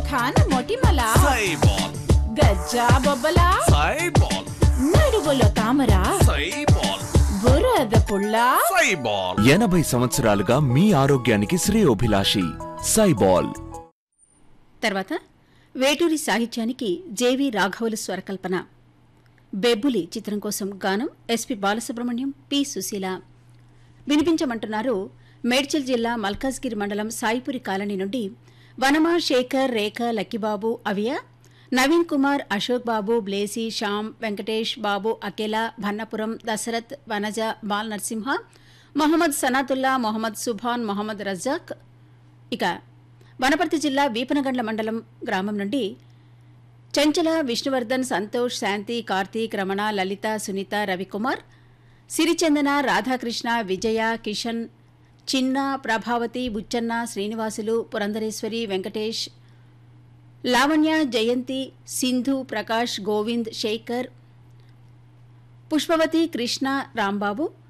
ఖాన మొటిమల సైబాల్ గజ్జా బొబ్బల సైబాల్ నడువులో తామర సైబాల్ బురద పుల్ల సైబాల్ ఎనభై సంవత్సరాలుగా మీ ఆరోగ్యానికి శ్రేయోభిలాషి సైబాల్ తర్వాత వేటూరి సాహిత్యానికి జేవి రాఘవులు స్వరకల్పన బెబ్బులి చిత్రం కోసం గానం ఎస్పి బాలసుబ్రహ్మణ్యం పి సుశీల వినిపించమంటున్నారు మేడ్చల్ జిల్లా మల్కాజ్గిరి మండలం సాయిపురి కాలనీ నుండి వనమా శేఖర్ రేఖ లక్కిబాబు అవియ నవీన్ కుమార్ అశోక్ బాబు బ్లేసి శ్యామ్ వెంకటేష్ బాబు అకేలా భన్నపురం దశరథ్ వనజ బాల్ నరసింహ మొహమ్మద్ సనాతుల్లా మొహమ్మద్ సుభాన్ మొహమ్మద్ రజాక్ ఇక వనపర్తి జిల్లా వీపనగండ్ల మండలం గ్రామం నుండి చెంచల విష్ణువర్ధన్ సంతోష్ శాంతి కార్తీక్ రమణ లలిత సునీత రవికుమార్ సిరిచందన రాధాకృష్ణ విజయ కిషన్ చిన్న ప్రభావతి బుచ్చన్న శ్రీనివాసులు పురంధరేశ్వరి వెంకటేష్ లావణ్య జయంతి సింధు ప్రకాష్ గోవింద్ శేఖర్ పుష్పవతి కృష్ణ రాంబాబు